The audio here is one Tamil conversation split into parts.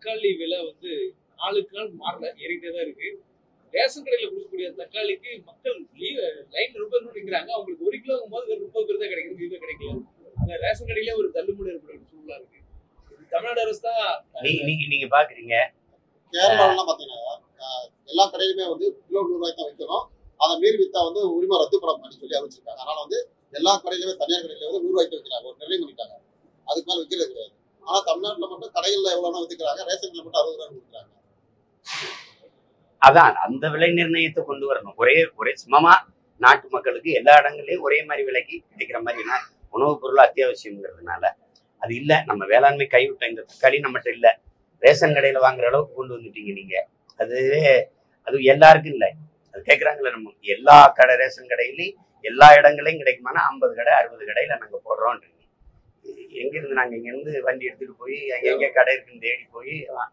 தக்காளி விலை வந்து நாளுக்கு நாள் மாறல ஏறிட்டே தான் இருக்கு ரேஷன் கடையில கொடுக்கக்கூடிய தக்காளிக்கு மக்கள் லைன் ரொம்ப தூரம் நிற்கிறாங்க அவங்களுக்கு ஒரு கிலோ போது வெறும் முப்பது பேர் தான் கிடைக்குது இது கிடைக்கல அந்த ரேஷன் கடையிலே ஒரு தள்ளுமுடி ஏற்படுற சூழலா இருக்கு இது தமிழ்நாடு அரசு தான் நீங்க நீங்க நீங்க பாக்குறீங்க கேரளாலாம் பாத்தீங்கன்னா ஆஹ், எல்லா கடையிலுமே வந்து கிலோ நூறு ரூபாய்க்கு தான் விற்கணும் அதை மீறி வித்தா வந்து உரிமை ரத்து படம் பண்ணி சொல்லி அறிவிச்சிருக்காங்க அதனால வந்து எல்லா கடையிலுமே தனியார் கடையில வந்து நூறு ரூபாய்க்கு விற்கிறாங்க ஒரு நிர்ணயம் பண்ணிட்டாங்க அதுக்கு மேல விற்கிறது கிடையாது ஆனா தமிழ்நாட்டுல மட்டும் கடைகள்ல எவ்வளவு வித்துக்கிறாங்க ரேஷன் கடையில மட்டும் அறுபது ரூபாய் கொடுக்குறாங்க அதான் அந்த விலை நிர்ணயத்தை கொண்டு வரணும் ஒரே ஒரே சமமா நாட்டு மக்களுக்கு எல்லா இடங்கள்லயும் ஒரே மாதிரி விலைக்கு கிடைக்கிற மாதிரினா உணவுப் பொருள் அத்தியாவசியம்ங்கிறதுனால அது இல்ல நம்ம வேளாண்மை கைவிட்ட இந்த தக்காளி நம்மகிட்ட இல்ல ரேஷன் கடையில வாங்குற அளவுக்கு கொண்டு வந்துட்டீங்க நீங்க அது அது எல்லாருக்கும் இல்லை அது கேட்குறாங்களே நம்ம எல்லா கடை ரேஷன் கடையிலையும் எல்லா இடங்களையும் கிடைக்குமானா ஐம்பது கடை அறுபது கடையில நாங்க போடுறோம்ன்றீங்க எங்கிருந்து நாங்க இங்கிருந்து வண்டி எடுத்துட்டு போய் எங்க கடை இருக்குன்னு தேடி போய் வா-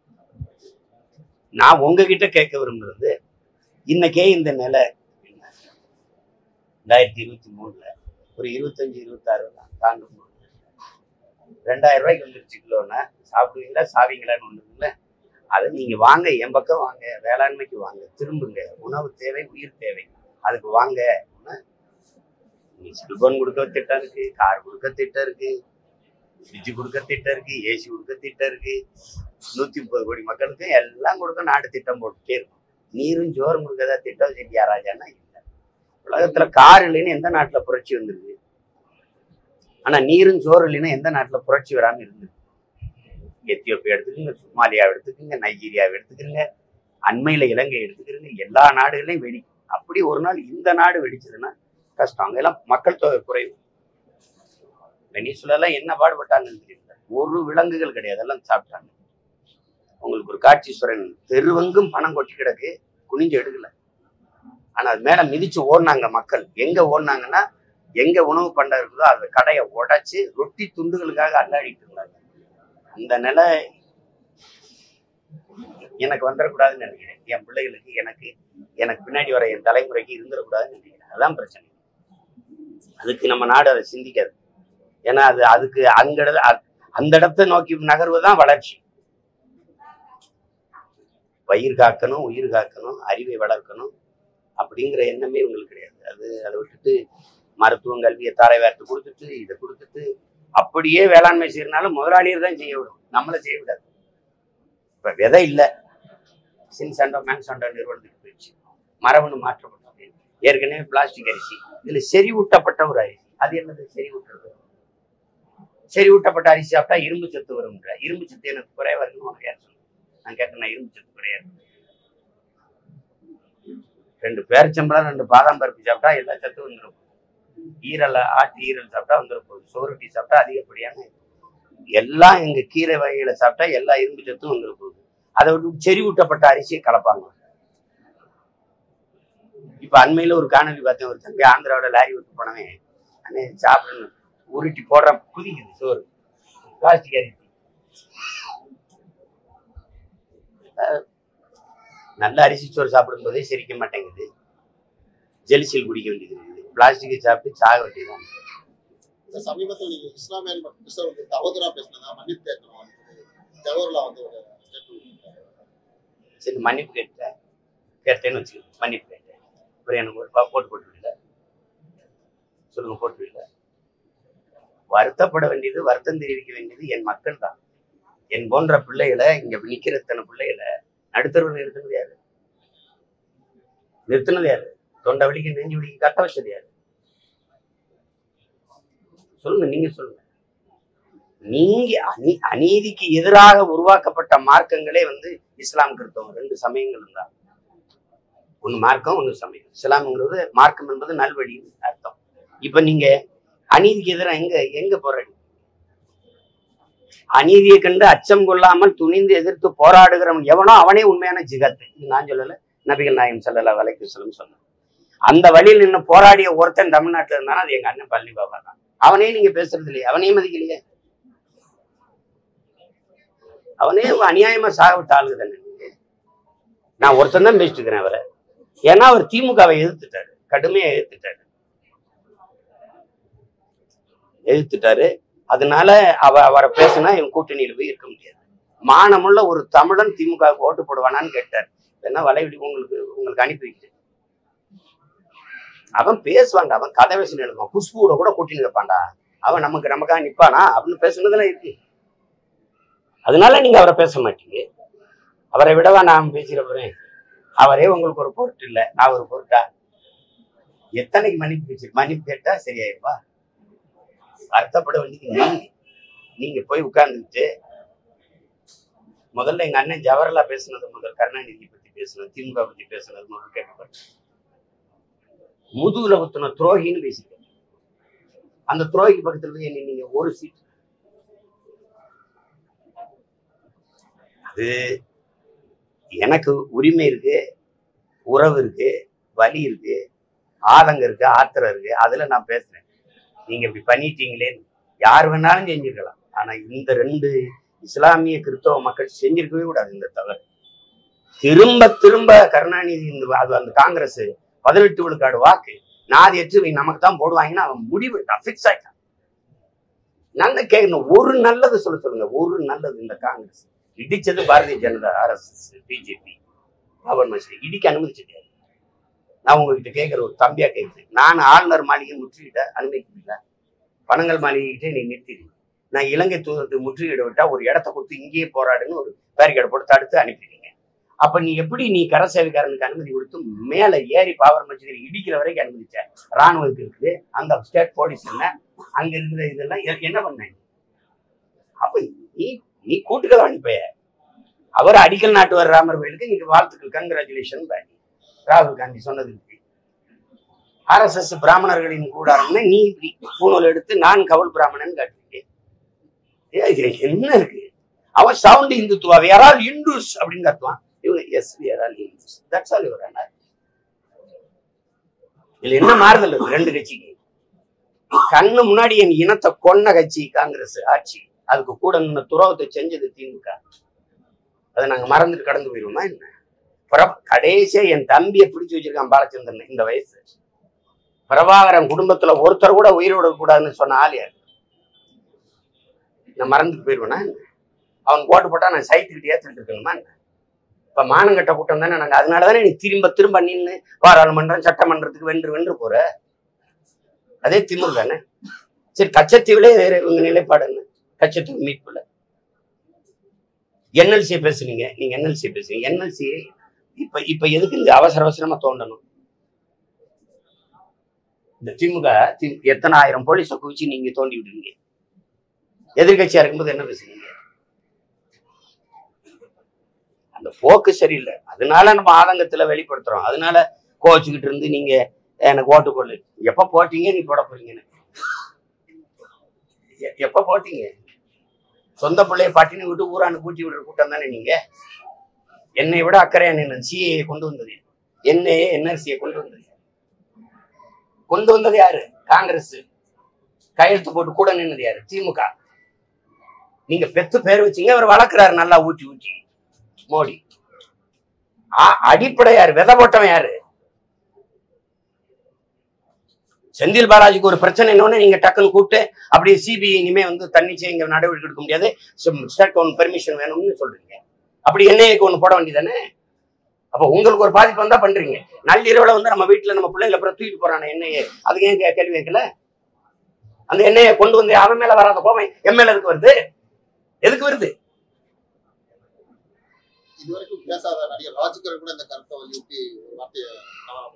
நான் உங்ககிட்ட கேட்க விரும்புறது இன்னைக்கே இந்த நிலை ரெண்டாயிரத்தி இருபத்தி மூணுல ஒரு இருபத்தஞ்சு இருபத்தாறு தாண்டும் போது ரெண்டாயிரம் ரூபாய்க்கு வந்துருச்சு கிலோன்னா சாப்பிடுவீங்களா சாவீங்களான்னு ஒண்ணு இல்லை அதை நீங்க வாங்க என் பக்கம் வாங்க வேளாண்மைக்கு வாங்க திரும்புங்க உணவு தேவை உயிர் தேவை அதுக்கு வாங்க நீ செல்போன் கொடுக்க திட்டம் இருக்கு கார் கொடுக்க திட்டம் இருக்கு ஃப்ரிட்ஜ் கொடுக்க திட்டம் இருக்கு ஏசி கொடுக்க திட்டம் இருக்கு நூத்தி முப்பது கோடி மக்களுக்கு எல்லாம் கொடுக்க நாடு திட்டம் போட்டுட்டே இருக்கும் நீரும் ஜோறும் கொடுக்கறதா திட்டம் செட்டியா ராஜான்னா இல்லை உலகத்துல கார் இல்லைன்னு எந்த நாட்டுல புரட்சி வந்திருக்கு ஆனா நீரும் சோறு இல்லைன்னா எந்த நாட்டுல புரட்சி வராம இருந்திருக்கு எத்தியோப்பியா எடுத்துக்கோங்க சொமாலியா எடுத்துக்கோங்க நைஜீரியாவை எடுத்துக்கோங்க அண்மையில இலங்கை எடுத்துக்கிறீங்க எல்லா நாடுகளையும் வெடிக்கும் அப்படி ஒரு நாள் இந்த நாடு வெடிச்சதுன்னா கஷ்டம் அங்கெல்லாம் மக்கள் தொகை குறைவு வெனிசுலாம் என்ன பாடுபட்டாங்கன்னு தெரியல ஒரு விலங்குகள் கிடையாது எல்லாம் சாப்பிட்டாங்க உங்களுக்கு ஒரு காட்சீஸ்வரன் தெருவெங்கும் பணம் கொட்டி கிடக்கு குனிஞ்சு எடுக்கல ஆனா அது மேல மிதிச்சு ஓடினாங்க மக்கள் எங்க ஓடினாங்கன்னா எங்க உணவு பண்டம் இருக்குதோ அந்த கடையை உடைச்சு ரொட்டி துண்டுகளுக்காக அல்லாடிட்டு இருந்தாங்க அந்த நிலை எனக்கு வந்துடக்கூடாதுன்னு நினைக்கிறேன் என் பிள்ளைகளுக்கு எனக்கு எனக்கு பின்னாடி வர என் தலைமுறைக்கு இருந்துடக்கூடாதுன்னு நினைக்கிறேன் அதான் பிரச்சனை அதுக்கு நம்ம நாடு அதை சிந்திக்காது ஏன்னா அது அதுக்கு அங்க இட- அ- அந்த இடத்தை நோக்கி நகர்வுதான் வளர்ச்சி பயிர் காக்கணும் உயிர் காக்கணும் அறிவை வளர்க்கணும் அப்படிங்கிற எண்ணமே உங்களுக்கு கிடையாது அது அதை விட்டுட்டு மருத்துவம் கல்வியை தாரை வார்த்து கொடுத்துட்டு இதை கொடுத்துட்டு அப்படியே வேளாண்மை செய்யறதுனால முதலாளியர் தான் செய்ய விடும் நம்மளை செய்ய விடாது இப்ப விதை இல்லை சின் சண்டோ மேன் சண்டோ நிறுவனத்துக்கு போயிடுச்சு மரபணு மாற்றப்பட்டது ஏற்கனவே பிளாஸ்டிக் அரிசி இதுல செறிவூட்டப்பட்ட ஒரு அரிசி அது என்னது செறிவூட்டுறது செறிவூட்டப்பட்ட அரிசி சாப்பிட்டா இரும்பு சத்து வரும்ன்ற இரும்பு சத்து எனக்கு குறைவா இருக்குன்னு உனக்கு யார் சொன்னது? நான் கேட்டேன் இரும்பு சத்து குறையாது ரெண்டு பேரிச்சம்பளம் ரெண்டு பாதாம் பருப்பு சாப்பிட்டா எல்லா சத்தும் வந்துடும் ஈரல் ஆட்டு ஈரல் சாப்பிட்டா வந்துடும் போகுது சோறுட்டி சாப்பிட்டா அதிகப்படியான எல்லாம் எங்க கீரை வகைகளை சாப்பிட்டா எல்லா இரும்பு சத்தும் வந்துடும் போகுது அதை விட்டு செறிவூட்டப்பட்ட அரிசியை கலப்பாங்க இப்ப அண்மையில ஒரு காணொலி பார்த்தேன் ஒரு தம்பி ஆந்திராவோட லாரி விட்டு போனவன் அண்ணே சாப்பிடணும் உருட்டி போடுற குதிக்குது சோறு பிளாஸ்டிக் அரிசி அஹ் நல்ல அரிசி சோறு சாப்பிடும்போதே செரிக்க மாட்டேங்குது ஜெலிசில் குடிக்க வேண்டியது இருக்குது பிளாஸ்டிக்கை சாப்பிட்டு சாக வேண்டியதுதான் இந்த சமீபத்தில் நீங்க இஸ்லாமிய கிறிஸ்தவ வந்து அவதூறா பேசினதா மன்னிப்பு கேட்கணும் ஜவஹர்லால் வந்து ஒரு ஸ்டேட்மெண்ட் சரி மன்னிப்பு கேட்டேன் கேட்டேன்னு வச்சுக்கோங்க மன்னிப்பு கேட்டேன் அப்புறம் எனக்கு ஒரு பா- போட்டு போட்டுவில்ல சொல்லுங்க போட்டுவில்ல வருத்தப்பட வேண்டியது வருத்தம் தெரிவிக்க வேண்டியது என் மக்கள் தான் என் போன்ற பிள்ளைகளை இங்க நிக்கிற இத்தனை பிள்ளைகளை நடுத்தரவில் நிறுத்தினது யாரு நிறுத்தினது யாரு தொண்டை வலிக்கு நெஞ்சு வலிக்கு கட்ட வச்சது யாரு சொல்லுங்க நீங்க சொல்லுங்க நீங்க அநீ அநீதிக்கு எதிராக உருவாக்கப்பட்ட மார்க்கங்களே வந்து இஸ்லாம் கிறிஸ்தவம் ரெண்டு சமயங்கள் தான் ஒண்ணு மார்க்கம் ஒண்ணு சமயம் இஸ்லாம்ங்கிறது மார்க்கம் என்பது நல்வழி அர்த்தம் இப்ப நீங்க அநீதிக்கு எதிராக எங்க எங்க போராடி அநீதியை கண்டு அச்சம் கொள்ளாமல் துணிந்து எதிர்த்து போராடுகிறவன் எவனோ அவனே உண்மையான ஜிகத்து இது நான் சொல்லல நபிகள் நாயம் சல்லல்லா வலைக்கு சொல்லும் சொன்ன அந்த வழியில் நின்று போராடிய ஒருத்தன் தமிழ்நாட்டுல இருந்தானா அது எங்க அண்ணன் பழனி பாபா தான் அவனே நீங்க பேசுறது இல்லையே அவனே மதிக்கலையே அவனே அநியாயமா சாக விட்ட ஆளுங்க தானே நீங்க. நான் ஒருத்தன் தான் பேசிட்டு இருக்கிறேன் அவரை ஏன்னா அவர் திமுகவை எதிர்த்துட்டாரு கடுமையா எதிர்த்துட்டாரு எதிர்த்துட்டாரு அதனால அவ அவரை பேசினா இவன் கூட்டணியில போய் இருக்க முடியாது மானமுள்ள ஒரு தமிழன் திமுக வுக்கு ஓட்டு போடுவானான்னு கேட்டார் என்ன வலைவிடி உங்களுக்கு உங்களுக்கு அனுப்பி வைக்கிறேன் அவன் பேசுவாங்க அவன் கதை பேசினு எழுதுவான் குஷ்புவோட கூட கூட்டின்னு வைப்பான்டா அவன் நமக்கு நமக்காக நிப்பானா அப்படின்னு பேசுனதெல்லாம் இருக்கு அதனால நீங்க அவரை பேச மாட்டீங்க அவரை விடவா நான் பேசிட போறேன் அவரே உங்களுக்கு ஒரு பொருட்டு இல்லை நான் ஒரு பொருட்டா எத்தனைக்கு மன்னிப்பு பேசி மன்னிப்பு கேட்டா சரியாயிருப்பா வருத்தப்பட வேண்டியது நீங்க நீங்க போய் உட்கார்ந்துட்டு முதல்ல எங்க அண்ணன் ஜவஹர்லால் பேசுனது முதல் கருணாநிதி பத்தி பேசுனது திமுக பத்தி பேசுனது முதல் கேட்கப்பட்டேன் முதுகுல குத்துன துரோகின்னு பேசிட்டேன் அந்த துரோகி பக்கத்துல போய் என்ன நீங்க ஒரு சீட் அது எனக்கு உரிமை இருக்கு உறவு இருக்கு வலி இருக்கு ஆதங்கம் இருக்கு ஆத்திரம் இருக்கு அதுல நான் பேசுறேன் நீங்க இப்படி பண்ணிட்டீங்களேன்னு யார் வேணாலும் செஞ்சிருக்கலாம் ஆனா இந்த ரெண்டு இஸ்லாமிய கிறிஸ்தவ மக்கள் செஞ்சிருக்கவே கூடாது இந்த தவறு திரும்ப திரும்ப கருணாநிதி இந்த அது அந்த காங்கிரஸ் பதினெட்டு விழுக்காடு வாக்கு நாதி எட்டு இவங்க நமக்கு தான் போடுவாங்கன்னா அவன் முடிவு ஃபிக்ஸ் ஆயிட்டான் நல்ல கேட்கணும் ஒரு நல்லது சொல்ல சொல்லுங்க ஒரு நல்லது இந்த காங்கிரஸ் இடிச்சது பாரதிய ஜனதா ஆர்எஸ்எஸ் பிஜேபி பாபர் மசூதி இடிக்க அனுமதிச்சது யாரு? நான் உங்ககிட்ட கேட்கிற ஒரு தம்பியா கேட்கிறேன் நான் ஆளுநர் மாளிகை முற்றுகிட்ட அனுமதிக்கல பனங்கள் மாளிகைகிட்டே நீ நிறுத்திடு நான் இலங்கை தூதரத்தை முற்றுகையிட விட்டா ஒரு இடத்த கொடுத்து இங்கேயே போராடுன்னு ஒரு பேரிகேட் போட்டு தடுத்து அனுப்பிடுங்க அப்ப நீ எப்படி நீ கர சேவைக்காரனுக்கு அனுமதி கொடுத்து மேல ஏறி பாபர் மசூதியை இடிக்கிற வரைக்கும் அனுமதிச்ச ராணுவத்துக்கு இருக்குது அந்த ஸ்டேட் போலீஸ் என்ன அங்க இருக்கிற இதெல்லாம் எ- என்ன பண்ணாங்க அப்ப நீ நீ கூட்டுக்களை அனுப்ப அவர் அடிக்கல் நாட்டுவர் ராமர் கோயிலுக்கு நீங்க வாழ்த்துக்கள் கங்க்ராச்சுலேஷன் ராகுல் காந்தி சொன்னது ஆர்எஸ்எஸ் பிராமணர்களின் கூடாரம்னு நீ இப்படி பூணூல் எடுத்து நான் கவுல் பிராமணன் காட்டுறீங்க ஏய், இது என்ன இருக்கு அவன் sound Hindutva we're all Hindus அப்படின்னு கத்துவான் இவங்க yes we're all Hindus that's all இவர் இதுல என்ன மாறுதல் இருக்கு ரெண்டு கட்சிக்கு கண்ணு முன்னாடி என் இனத்தை கொன்ன கட்சி காங்கிரஸ் ஆட்சி அதுக்கு கூட நின்ன துரோகத்தை செஞ்சது திமுக அதை நாங்க மறந்துட்டு கடந்து போயிருவோமா என்ன பிற- கடைசியா என் தம்பியை பிடிச்சு வச்சிருக்கான் பாலச்சந்திரன் இந்த வயசு பிரபாகரன் குடும்பத்துல ஒருத்தர் கூட உயிரோட கூடாதுன்னு சொன்ன ஆள் யாரு நான் மறந்துட்டு போயிருவேனா என்ன? அவன் போட்டு போட்டா நான் சைத்துக்கிட்டு ஏத்துக்கிட்டு இருக்கணுமா என்ன? இப்ப மானங்கட்ட கூட்டம் தானே நாங்க அதனால தானே நீ திரும்ப திரும்ப நின்று பாராளுமன்றம் சட்டமன்றத்துக்கு வென்று வென்று போற அதே திமிர் தானே சரி கச்சத்தீவுலே வேற இவங்க நிலைப்பாடு என்ன கச்சத்தீவு மீட்புல என்எல்சியை பேசுனீங்க நீங்க என்எல்சி பேசுறீங்க என்எல்சி இப்ப இப்ப எதுக்கு இந்த அவசர அவசரமா தோண்டணும் இந்த திமுக தி- எத்தனை ஆயிரம் போலீஸை குவிச்சு நீங்க தோண்டி விடுறீங்க எதிர்கட்சியா இருக்கும்போது என்ன பேசுறீங்க அந்த போக்கு சரியில்லை அதனால நம்ம ஆதங்கத்துல வெளிப்படுத்துறோம் அதனால கோச்சுக்கிட்டு இருந்து நீங்க எனக்கு ஓட்டு போடல எப்ப போட்டீங்க நீ போட போறீங்கன்னு எ- எப்ப போட்டீங்க சொந்த பிள்ளைய பாட்டின்னு விட்டு ஊரான்னு கூட்டி விடுற கூட்டம் தானே நீங்க என்னை விட அக்கறையா நின்று சிஏ கொண்டு வந்தது என்னையே என்ஆர்சியை கொண்டு வந்தது கொண்டு வந்தது யாரு காங்கிரஸ் கையெழுத்து போட்டு கூட நின்னது யாரு திமுக நீங்க பெத்து பேர் வச்சீங்க அவர் வளர்க்குறாரு நல்லா ஊட்டி ஊட்டி மோடி ஆ- அடிப்படை யாரு விதை போட்டவன் யாரு செந்தில் பாலாஜிக்கு ஒரு பிரச்சனை என்னன்னு நீங்க டக்குன்னு கூப்பிட்டு அப்படியே சிபிஐ இனிமே வந்து தன்னிச்சை இங்க நடவடிக்கை எடுக்க முடியாது ஸ்டேட் கவுன் பெர்மிஷன் வேணும்னு சொல்றீங்க அப்படி என்ஐஏக்கு ஒண்ணு போட வேண்டியதானே அப்ப உங்களுக்கு ஒரு பாதிப்பு வந்தா பண்றீங்க நள்ளிரவுல வந்து நம்ம வீட்டுல நம்ம பிள்ளைங்களை அப்புறம் தூக்கிட்டு போறானே என்ஐஏ அதுக்கு ஏன் கே- கேள்வி வைக்கல அந்த எண்ணெயை கொண்டு வந்து அவன் மேல வராத கோவம் என் மேல எதுக்கு வருது எதுக்கு வருது இதுவரைக்கும் பேசாத நடிகர் ராஜ்கர் கூட இந்த கருத்தை வலியுறுத்தி ஒரு வார்த்தையை தவறா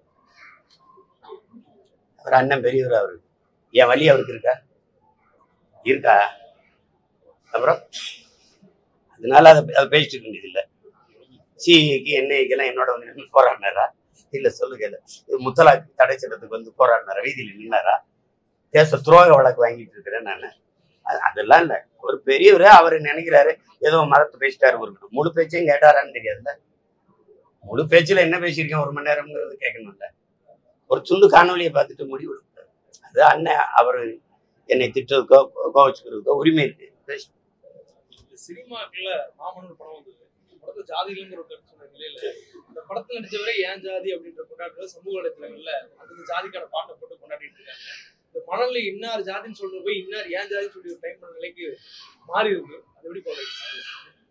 அவர் அண்ணன் பெரியவர் அவரு என் வழி அவருக்கு இருக்கா இருக்கா அப்புறம் அதனால அதை அதை பேசிட்டு இருக்க வேண்டியது இல்லை சிஏக்கு என்ஐக்கெல்லாம் என்னோட வந்து நின்னு போராடினாரா இல்ல சொல்லுங்க இல்ல இது முத்தலாக்கு தடை சட்டத்துக்கு வந்து போராடினாரா வீதியில நின்னாரா தேச துரோக வழக்கு வாங்கிட்டு இருக்கிறேன் நான் அதெல்லாம் இல்ல ஒரு பெரியவர் அவர் நினைக்கிறாரு ஏதோ மரத்தை பேசிட்டாரு ஒரு முழு பேச்சையும் கேட்டாரான்னு தெரியாதுல்ல முழு பேச்சுல என்ன பேசியிருக்கேன் ஒரு மணி நேரம்ங்கிறது கேட்கணும்ல ஒரு துண்டு காணொலியை பார்த்துட்டு முடிவு எடுக்கூடாது அது அண்ணன் அவர் என்னை திட்டுறதுக்கோ கோவச்சுக்கிறதுக்கோ உரிமை இருக்கு பேசு. இந்த சினிமாக்குள்ள மாமன்னன் படம் வந்தது இந்த படத்துல ஜாதிகள்ங்கிற ஒரு கருத்து சொன்ன நிலையில இந்த படத்துல நடிச்சவரே ஏன் ஜாதி அப்படின்ற கொண்டாடுறது சமூக வலைத்தளங்கள்ல அந்த ஜாதிக்கான பாட்டை போட்டு கொண்டாடிட்டு இருக்காங்க இந்த மணல்ல இன்னார் ஜாதின்னு சொல்றது போய் இன்னார் ஏன் ஜாதின்னு சொல்லி ஒரு டைம் பண்ண நிலைக்கு மாறி இருக்கு அது எப்படி போடுறீங்க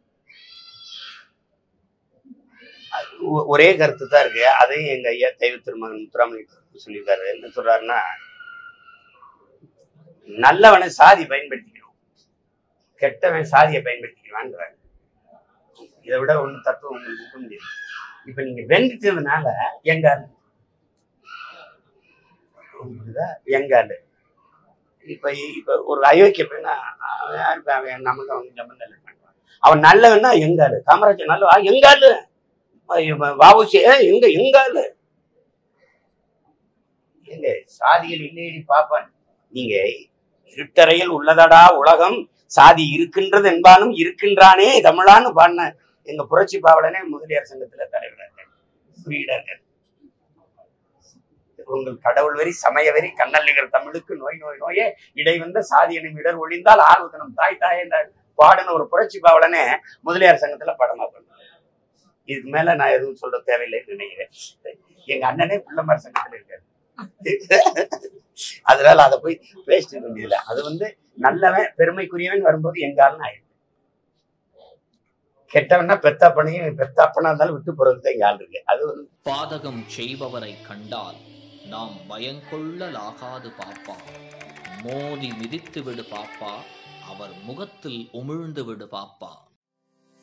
ஒ- ஒரே கருத்து தான் இருக்கு அதையும் எங்க ஐயா தெய்வ திருமகன் முத்துராமலிங்க சொல்லியிருக்காரு என்ன சொல்றாருன்னா நல்லவனை சாதி பயன்படுத்திக்கணும் கெட்டவன் சாதியை பயன்படுத்திக்கிறான்றாரு இதை விட ஒண்ணு தத்துவம் உங்களுக்கு இருக்க முடியாது இப்ப நீங்க வெந்துட்டதுனால எங்க ஆளு புரியுதா? எங்க ஆளு இப்ப இப்ப ஒரு அயோக்கிய பெண்ணா அவன் யாரு இப்ப அவன் நமக்கு அவன் சம்பந்தம் இல்லை பண்றான். அவன் நல்லவன்னா எங்க ஆளு காமராஜர் நல்லவா எங்க ஆளு வாவுசி எங்க எங்க ஆளு எங்க சாதிகள் இல்லையடி பாப்பான் நீங்க இருட்டறையில் உள்ளதடா உலகம் சாதி இருக்கின்றது என்பானும் இருக்கின்றானே தமிழான்னு பாடின எங்க புரட்சி பாவலனே முதலியார் சங்கத்துல தலைவராக குறியிடாங்க உங்கள் கடவுள் வரி சமய வரி கண்ணல் நிகர் தமிழுக்கு நோய் நோய் நோயே இடை வந்த சாதி எனும் இடர் ஒளிந்தால் ஆர்வத்தனம் தாய் தாய் என்ற பாடுன ஒரு புரட்சி பாவலனே முதலியார் சங்கத்துல படமா பண்ணாங்க இதுக்கு மேல நான் எதுவும் சொல்ல தேவையில்லைன்னு நினைக்கிறேன் எங்க அண்ணனே பிள்ளைமார் சங்கத்துல இருக்காரு அதனால அதை போய் பேசிட்டு இருக்க முடியல அது வந்து நல்லவன் பெருமைக்குரியவன் வரும்போது எங்க ஆளுன்னு ஆயிடுது கெட்டவன்னா பெத்த அப்பனையும் பெத்த அப்பனா இருந்தாலும் விட்டு போறதுக்கு தான் எங்க ஆள் இருக்கு அது வந்து பாதகம் செய்பவரை கண்டால் நாம் பயங்கொள்ளலாகாது பாப்பா மோதி மிதித்து விடு பாப்பா அவர் முகத்தில் உமிழ்ந்து விடு பாப்பா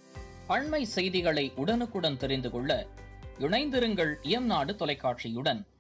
அண்மை செய்திகளை உடனுக்குடன் தெரிந்து கொள்ள இணைந்திருங்கள் இயம்நாடு தொலைக்காட்சியுடன்